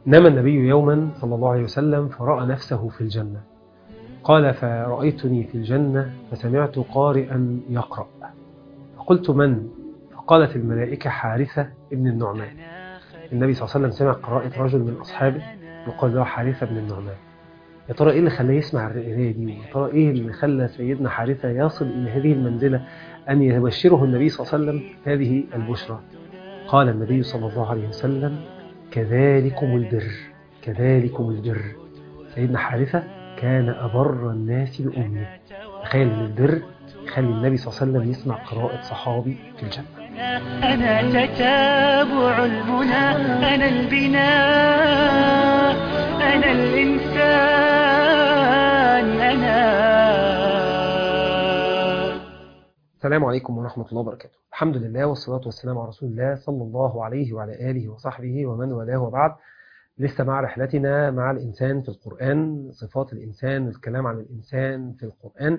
نام النبي يوما صلى الله عليه وسلم فرأى نفسه في الجنة قال فرأيتني في الجنة فسمعت قارئا يقرأ فقلت من؟ فقالت الملائكة حارثة ابن النعمان النبي صلى الله عليه وسلم سمع قراءة رجل من أصحابه يقال له حارثة بن النعمان يا ترى ايه اللي خلاه يسمع الرؤية دي يا ترى ايه اللي خلى سيدنا حارثة يصل إلى هذه المنزلة أن يبشره النبي صلى الله عليه وسلم هذه البشرى قال النبي صلى الله عليه وسلم كذلكم البر كذلكم البر سيدنا حارثة كان أبر الناس بأمه تخيل ان البر يخلي النبي صلى الله عليه وسلم يسمع قراءة صحابي في الجنة أنا تتابع المنى أنا البناء أنا الإنسان أنا السلام عليكم ورحمة الله وبركاته الحمد لله والصلاة والسلام على رسول الله صلى الله عليه وعلى آله وصحبه ومن والاه وبعد لسه مع رحلتنا مع الإنسان في القرآن صفات الإنسان والكلام عن الإنسان في القرآن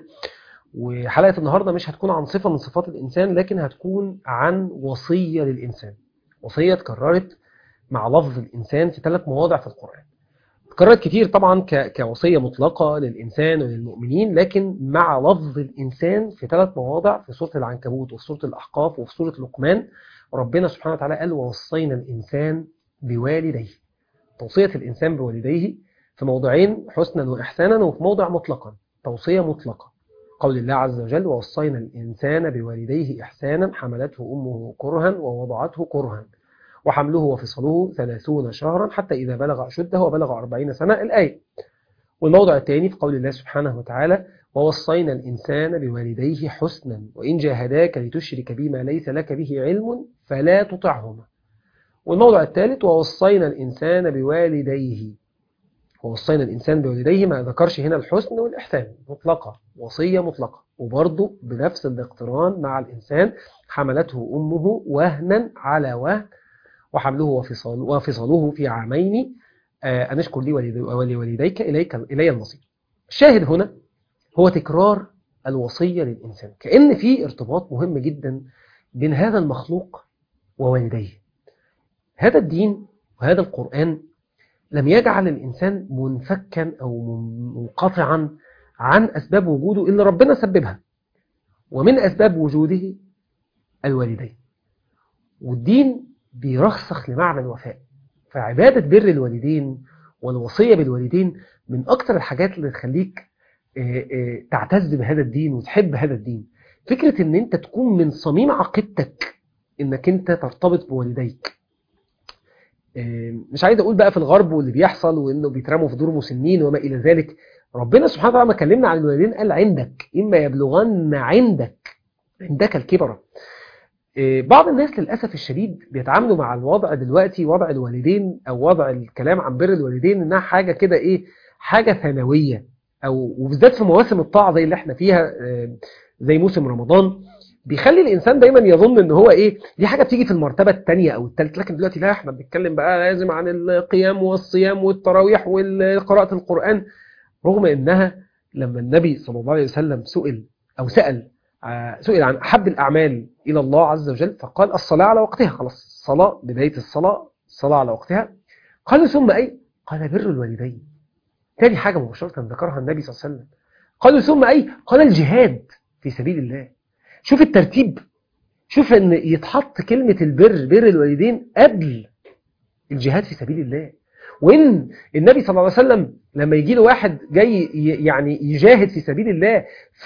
وحلقة النهاردة مش هتكون عن صفة من صفات الإنسان لكن هتكون عن وصية للإنسان وصية اتكررت مع لفظ الإنسان في ثلاث مواضع في القرآن اتكررت كتير طبعا ك- كوصية مطلقة للإنسان وللمؤمنين لكن مع لفظ الإنسان في ثلاث مواضع في سورة العنكبوت وفي سورة الأحقاف وفي سورة لقمان ربنا سبحانه وتعالى قال ووصينا الإنسان بوالديه توصية الإنسان بوالديه في موضعين حسنا وإحسانا وفي موضع مطلقا توصية مطلقة قول الله عز وجل ووصينا الإنسان بوالديه إحسانا حملته أمه كرها ووضعته كرها وحمله وفصله ثلاثون شهرا حتى إذا بلغ أشده وبلغ أربعين سنة الآية والموضع الثاني في قول الله سبحانه وتعالى ووصينا الإنسان بوالديه حسنا وإن جاهداك لتشرك بما ليس لك به علم فلا تطعهما والموضع الثالث ووصينا الإنسان بوالديه ووصينا الإنسان بوالديه ما ذكرش هنا الحسن والإحسان مطلقة وصية مطلقة وبرضه بنفس الاقتران مع الإنسان حملته أمه وهنا على وهن وحمله وفصاله, وفصاله في عامين آه، أن اشكر لي ولد- ولوالديك إليك إلي المصير الشاهد هنا هو تكرار الوصية للإنسان كأن في ارتباط مهم جدا بين هذا المخلوق ووالديه هذا الدين وهذا القرآن لم يجعل الإنسان منفكا أو منقطعا عن أسباب وجوده اللي ربنا سببها ومن أسباب وجوده الوالدين والدين بيرسخ لمعنى الوفاء فعبادة بر الوالدين والوصية بالوالدين من أكتر الحاجات اللي تخليك آه، آه، تعتز بهذا الدين وتحب هذا الدين فكرة ان انت تكون من صميم عقيدتك انك انت ترتبط بوالديك آه، مش عايز اقول بقى في الغرب واللي بيحصل وانه بيترموا في دور مسنين وما الى ذلك ربنا سبحانه وتعالى ما كلمنا عن الوالدين قال عندك اما يبلغن عندك عندك الكبر آه، بعض الناس للاسف الشديد بيتعاملوا مع الوضع دلوقتي وضع الوالدين او وضع الكلام عن بر الوالدين انها حاجه كده ايه حاجه ثانويه او وبالذات في مواسم الطاعه زي اللي احنا فيها آه، زي موسم رمضان بيخلي الانسان دايما يظن ان هو ايه دي حاجه بتيجي في المرتبه الثانيه او الثالثه لكن دلوقتي لا احنا بنتكلم بقى لازم عن القيام والصيام والتراويح وقراءه القران رغم انها لما النبي صلى الله عليه وسلم سئل او سال آه، سئل عن احب الاعمال الى الله عز وجل فقال الصلاه على وقتها خلاص الصلاه بدايه الصلاه الصلاه على وقتها قال ثم اي قال بر الوالدين تاني حاجه مباشره ذكرها النبي صلى الله عليه وسلم قالوا ثم اي قال الجهاد في سبيل الله شوف الترتيب شوف ان يتحط كلمة البر بر الوالدين قبل الجهاد في سبيل الله وان النبي صلى الله عليه وسلم لما يجي له واحد جاي ي- يعني يجاهد في سبيل الله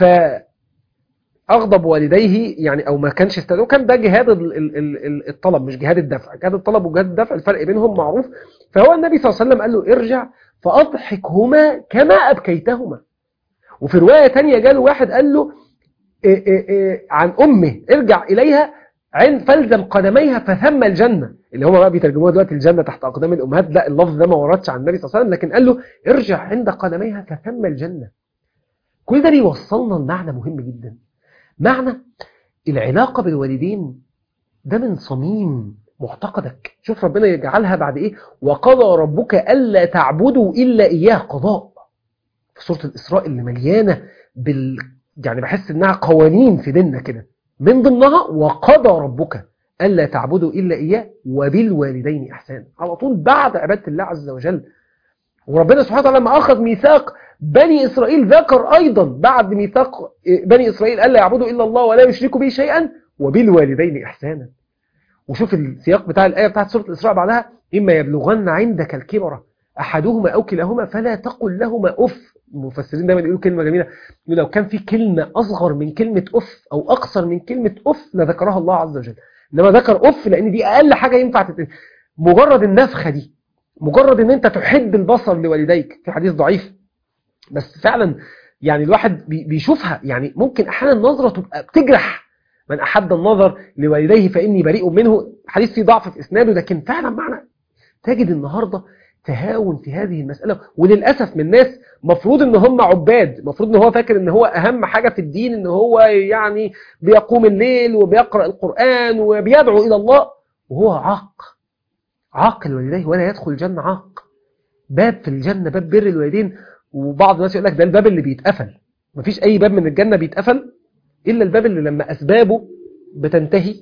فاغضب والديه يعني او ما كانش استدعوا كان ده جهاد ال- ال- ال- ال- الطلب مش جهاد الدفع جهاد الطلب وجهاد الدفع الفرق بينهم معروف فهو النبي صلى الله عليه وسلم قال له ارجع فاضحكهما كما ابكيتهما وفي رواية تانية جاله واحد قال له إيه إيه إيه عن أمه ارجع إليها عند فلزم قدميها فثم الجنة اللي هم بقى بيترجموها دلوقتي الجنة تحت أقدام الأمهات لا اللفظ ده ما وردش عن النبي صلى الله عليه وسلم لكن قال له ارجع عند قدميها فثم الجنة كل ده بيوصلنا لمعنى مهم جدا معنى العلاقة بالوالدين ده من صميم معتقدك شوف ربنا يجعلها بعد ايه وقضى ربك ألا تعبدوا إلا إياه قضاء في سورة الإسراء اللي مليانة بال يعني بحس إنها قوانين في ديننا كده من ضمنها وقضى ربك ألا تعبدوا إلا إياه وبالوالدين إحسانا على طول بعد عبادة الله عز وجل وربنا سبحانه وتعالى لما أخذ ميثاق بني إسرائيل ذكر أيضا بعد ميثاق بني إسرائيل ألا يعبدوا إلا الله ولا يشركوا به شيئا وبالوالدين إحسانا وشوف السياق بتاع الآية بتاعت سورة الإسراء بعدها إما يبلغن عندك الكبر أحدهما أو كلاهما فلا تقل لهما أف المفسرين دايما يقولوا كلمة جميلة يقولوا لو كان في كلمة أصغر من كلمة أف أو أقصر من كلمة أف لذكرها الله عز وجل إنما ذكر أف لأن دي أقل حاجة ينفع تت... مجرد النفخة دي مجرد إن أنت تحد البصر لوالديك في حديث ضعيف بس فعلا يعني الواحد بي- بيشوفها يعني ممكن أحيانا النظرة تبقى بتجرح من أحب النظر لوالديه فإني بريء منه حديث فيه ضعف في إسناده لكن فعلا معنى تجد النهاردة تهاون في هذه المسألة وللأسف من ناس مفروض ان هم عباد مفروض ان هو فاكر ان هو اهم حاجة في الدين ان هو يعني بيقوم الليل وبيقرأ القرآن وبيدعو الى الله وهو عاق عاق الوالدين ولا يدخل الجنة عاق باب في الجنة باب بر الوالدين وبعض الناس يقول لك ده الباب اللي بيتقفل مفيش اي باب من الجنة بيتقفل الا الباب اللي لما اسبابه بتنتهي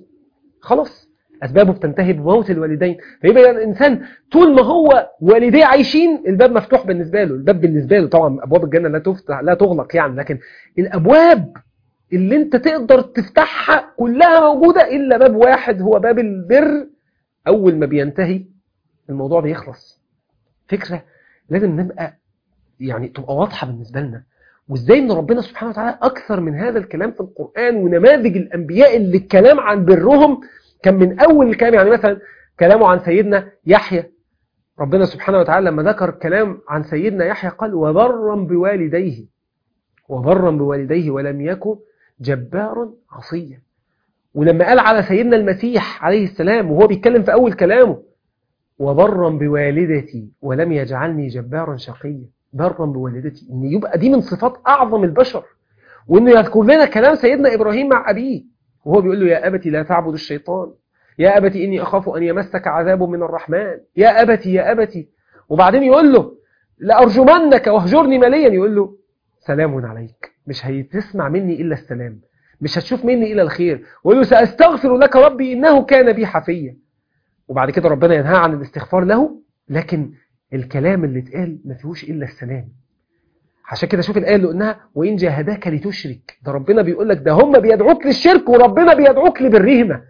خلاص اسبابه بتنتهي بموت الوالدين فيبقى الانسان طول ما هو والديه عايشين الباب مفتوح بالنسبه له الباب بالنسبه له طبعا ابواب الجنه لا تفتح لا تغلق يعني لكن الابواب اللي انت تقدر تفتحها كلها موجوده الا باب واحد هو باب البر اول ما بينتهي الموضوع بيخلص فكره لازم نبقى يعني تبقى واضحه بالنسبه لنا وازاي ان ربنا سبحانه وتعالى اكثر من هذا الكلام في القران ونماذج الانبياء اللي الكلام عن برهم كان من اول الكلام يعني مثلا كلامه عن سيدنا يحيى ربنا سبحانه وتعالى لما ذكر كلام عن سيدنا يحيى قال وبرا بوالديه وبرا بوالديه ولم يكن جبارا عصيا ولما قال على سيدنا المسيح عليه السلام وهو بيتكلم في أول كلامه وبرا بوالدتي ولم يجعلني جبارا شقيا برا بوالدتي ان يبقى دي من صفات أعظم البشر وانه يذكر لنا كلام سيدنا إبراهيم مع أبيه وهو بيقول له يا أبتي لا تعبد الشيطان يا أبتي إني أخاف أن يمسك عذاب من الرحمن يا أبتي يا أبتي وبعدين يقول له لأرجمنك واهجرني مليا يقول له سلام عليك مش هتسمع مني إلا السلام مش هتشوف مني إلا الخير ويقول له سأستغفر لك ربي إنه كان بي حفيا وبعد كده ربنا ينهى عن الاستغفار له لكن الكلام اللي اتقال ما فيهوش إلا السلام عشان كده شوف الآية اللي قلناها وإن جاهداك لتشرك ده ربنا بيقول لك ده هم بيدعوك للشرك وربنا بيدعوك لبرهما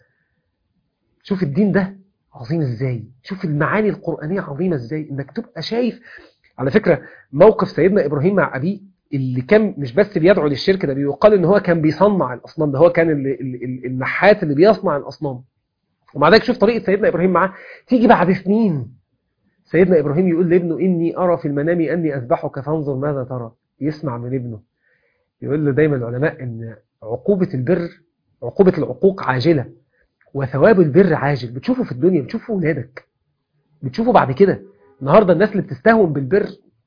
شوف الدين ده عظيم ازاي شوف المعاني القرآنية عظيمة ازاي انك تبقى شايف على فكرة موقف سيدنا إبراهيم مع أبيه اللي كان مش بس بيدعو للشرك ده بيقال ان هو كان بيصنع الأصنام ده هو كان ال- ال- ال- النحات اللي بيصنع الأصنام ومع ذلك شوف طريقة سيدنا إبراهيم معاه تيجي بعد سنين سيدنا إبراهيم يقول لابنه إني أرى في المنام أني أذبحك فانظر ماذا ترى يسمع من ابنه يقول له دايما العلماء ان عقوبة البر عقوبة العقوق عاجلة وثواب البر عاجل بتشوفه في الدنيا بتشوفه في ولادك بتشوفه بعد كده النهارده الناس اللي بتستهون بالبر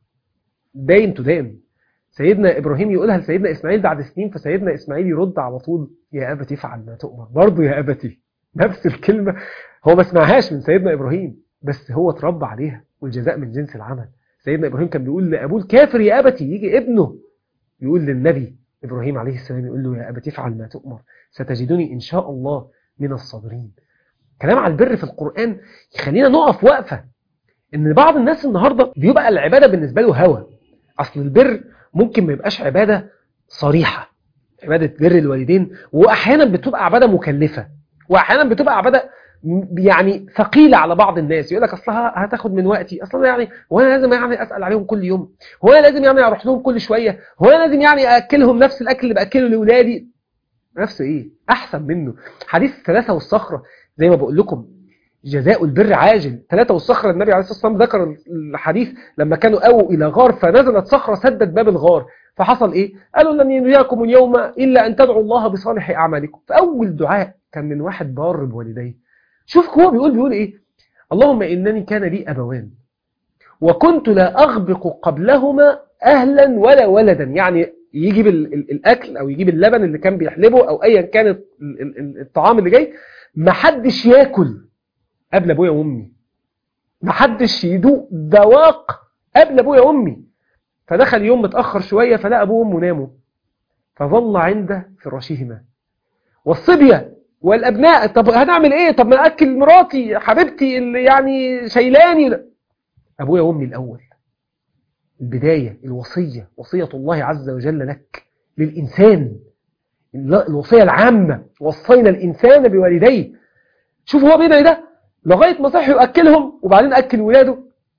داين تدان سيدنا ابراهيم يقولها لسيدنا اسماعيل بعد سنين فسيدنا اسماعيل يرد على طول يا ابتي افعل ما تؤمر برضه يا ابتي نفس الكلمه هو ما سمعهاش من سيدنا ابراهيم بس هو اتربى عليها والجزاء من جنس العمل سيدنا ابراهيم كان بيقول لابوه الكافر يا ابتي يجي ابنه يقول للنبي ابراهيم عليه السلام يقول له يا ابتي افعل ما تؤمر ستجدني ان شاء الله من الصابرين كلام على البر في القرآن يخلينا نقف وقفة ان بعض الناس النهاردة بيبقى العبادة بالنسبة له هوى اصل البر ممكن ما يبقاش عبادة صريحة عبادة بر الوالدين واحيانا بتبقى عبادة مكلفة واحيانا بتبقى عبادة م- يعني ثقيلة على بعض الناس يقول لك اصلها هتاخد من وقتي اصلا يعني هو انا لازم يعني اسال عليهم كل يوم هو انا لازم يعني اروح لهم كل شويه هو انا لازم يعني اكلهم نفس الاكل اللي باكله لاولادي نفسه ايه احسن منه حديث الثلاثه والصخره زي ما بقول لكم جزاء البر عاجل ثلاثة والصخرة النبي عليه الصلاة والسلام ذكر الحديث لما كانوا أووا إلى غار فنزلت صخرة سدت باب الغار فحصل إيه قالوا لن ينجاكم اليوم إلا أن تدعوا الله بصالح أعمالكم فأول دعاء كان من واحد بار بوالديه شوف هو بيقول بيقول إيه اللهم إنني كان لي أبوان وكنت لا أغبق قبلهما أهلا ولا ولدا يعني يجيب ال- ال- الأكل أو يجيب اللبن اللي كان بيحلبه أو أيا كان ال- ال- ال- الطعام اللي جاي محدش ياكل قبل أبويا وأمي محدش يدوق ذواق قبل أبويا وأمي فدخل يوم متأخر شوية فلقى أبوه وأمه ناموا فظل عند فراشهما والصبية والابناء طب هنعمل ايه طب ما اكل مراتي حبيبتي اللي يعني شيلاني ابويا وامي الاول البدايه الوصيه وصيه الله عز وجل لك للانسان الوصيه العامه وصينا الانسان بوالديه شوف هو بيدعي ده لغايه ما صح ياكلهم وبعدين اكل ولاده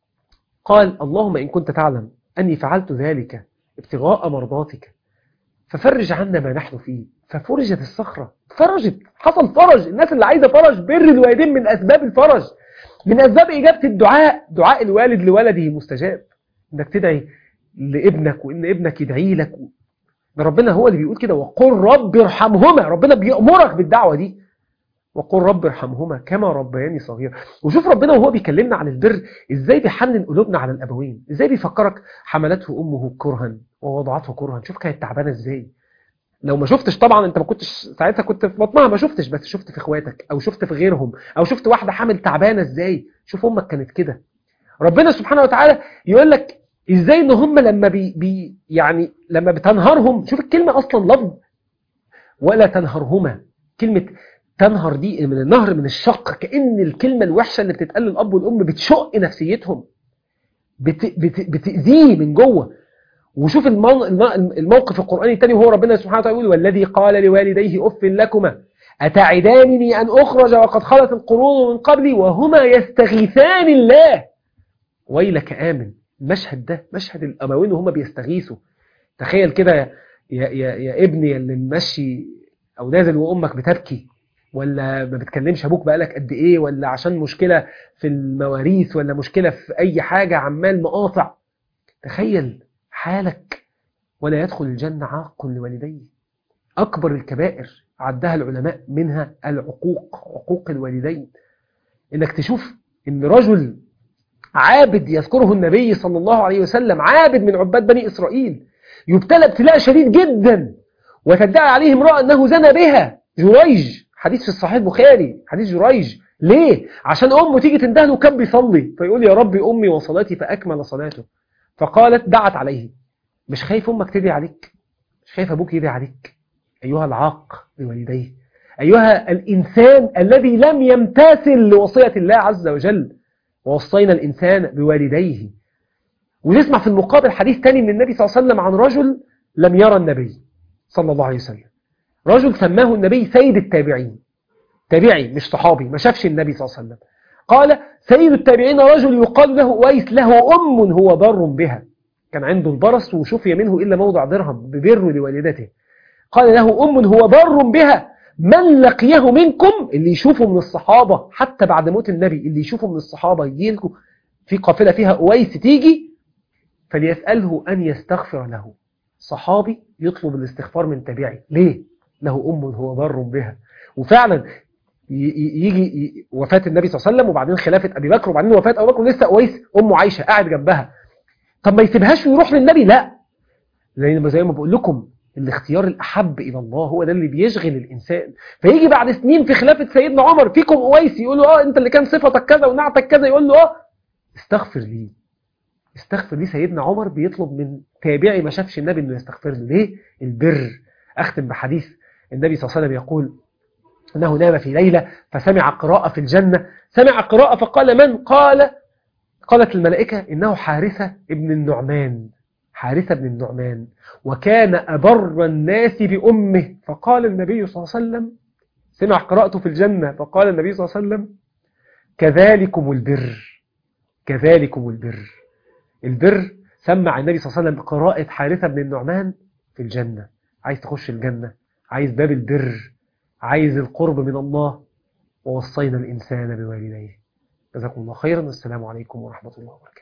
قال اللهم ان كنت تعلم اني فعلت ذلك ابتغاء مرضاتك ففرج عنا ما نحن فيه ففرجت الصخرة فرجت حصل فرج الناس اللي عايزة فرج بر الوالدين من أسباب الفرج من أسباب إجابة الدعاء دعاء الوالد لولده مستجاب إنك تدعي لابنك وإن ابنك يدعي لك ده ربنا هو اللي بيقول كده وقل رب ارحمهما ربنا بيأمرك بالدعوة دي وقل رب ارحمهما كما ربياني صغير وشوف ربنا وهو بيكلمنا عن البر ازاي بيحنن قلوبنا على الابوين ازاي بيفكرك حملته امه كرها ووضعته كرها شوف كانت تعبانه ازاي لو ما شفتش طبعا انت ما كنتش ساعتها كنت في بطنها ما شفتش بس شفت في اخواتك او شفت في غيرهم او شفت واحده حامل تعبانه ازاي شوف امك كانت كده ربنا سبحانه وتعالى يقول لك ازاي ان هم لما بي, بي يعني لما بتنهرهم شوف الكلمه اصلا لفظ ولا تنهرهما كلمه تنهر دي من النهر من الشق كأن الكلمة الوحشة اللي بتتقال للأب والأم بتشق نفسيتهم بت بت بتأذيه من جوه وشوف الموقف القرآني الثاني وهو ربنا سبحانه وتعالى يقول والذي قال لوالديه أف لكما أتعدانني أن أخرج وقد خلت القرون من قبلي وهما يستغيثان الله ويلك آمن المشهد ده مشهد الأموين وهما بيستغيثوا تخيل كده يا, يا, يا ابني اللي ماشي أو نازل وأمك بتبكي ولا ما بتكلمش ابوك بقالك قد ايه ولا عشان مشكله في المواريث ولا مشكله في اي حاجه عمال مقاطع تخيل حالك ولا يدخل الجنه عاق لوالديه اكبر الكبائر عدها العلماء منها العقوق عقوق الوالدين انك تشوف ان رجل عابد يذكره النبي صلى الله عليه وسلم عابد من عباد بني اسرائيل يبتلى ابتلاء شديد جدا وتدعي عليه امراه انه زنى بها جريج حديث في الصحيح البخاري حديث جريج ليه عشان امه تيجي تندهله وكان بيصلي فيقول يا ربي امي وصلاتي فاكمل صلاته فقالت دعت عليه مش خايف امك تدعي عليك مش خايف ابوك يدعي عليك ايها العاق بوالديه ايها الانسان الذي لم يمتثل لوصيه الله عز وجل ووصينا الانسان بوالديه ونسمع في المقابل حديث تاني من النبي صلى الله عليه وسلم عن رجل لم يرى النبي صلى الله عليه وسلم رجل سماه النبي سيد التابعين تابعي مش صحابي ما شافش النبي صلى الله عليه وسلم قال سيد التابعين رجل يقال له أويس له أم هو بر بها كان عنده البرص وشفي منه إلا موضع درهم ببره لوالدته قال له أم هو بر بها من لقيه منكم اللي يشوفه من الصحابة حتى بعد موت النبي اللي يشوفه من الصحابة يجي لكم في قافلة فيها أويس تيجي فليسأله أن يستغفر له صحابي يطلب الاستغفار من تابعي ليه؟ له أم هو بر بها وفعلا يجي وفاة النبي صلى الله عليه وسلم وبعدين خلافة أبي بكر وبعدين وفاة أبي بكر لسه أويس أمه عايشة قاعد جنبها طب ما يسيبهاش ويروح للنبي لا لأن زي ما بقول لكم الاختيار الأحب إلى الله هو ده اللي بيشغل الإنسان فيجي بعد سنين في خلافة سيدنا عمر فيكم أويس يقول له اه أنت اللي كان صفتك كذا ونعتك كذا يقول له اه استغفر لي استغفر لي سيدنا عمر بيطلب من تابعي ما شافش النبي انه يستغفر له ليه البر اختم بحديث النبي صلى الله عليه وسلم يقول أنه نام في ليلة فسمع قراءة في الجنة سمع قراءة فقال من قال قالت الملائكة إنه حارثة ابن النعمان حارثة بن النعمان وكان أبر الناس بأمه فقال النبي صلى الله عليه وسلم سمع قراءته في الجنة فقال النبي صلى الله عليه وسلم كذلكم البر كذلكم البر البر سمع النبي صلى الله عليه وسلم قراءة حارثة بن النعمان في الجنة عايز تخش الجنة عايز باب البر عايز القرب من الله ووصينا الإنسان بوالديه جزاكم الله خيرا والسلام عليكم ورحمة الله وبركاته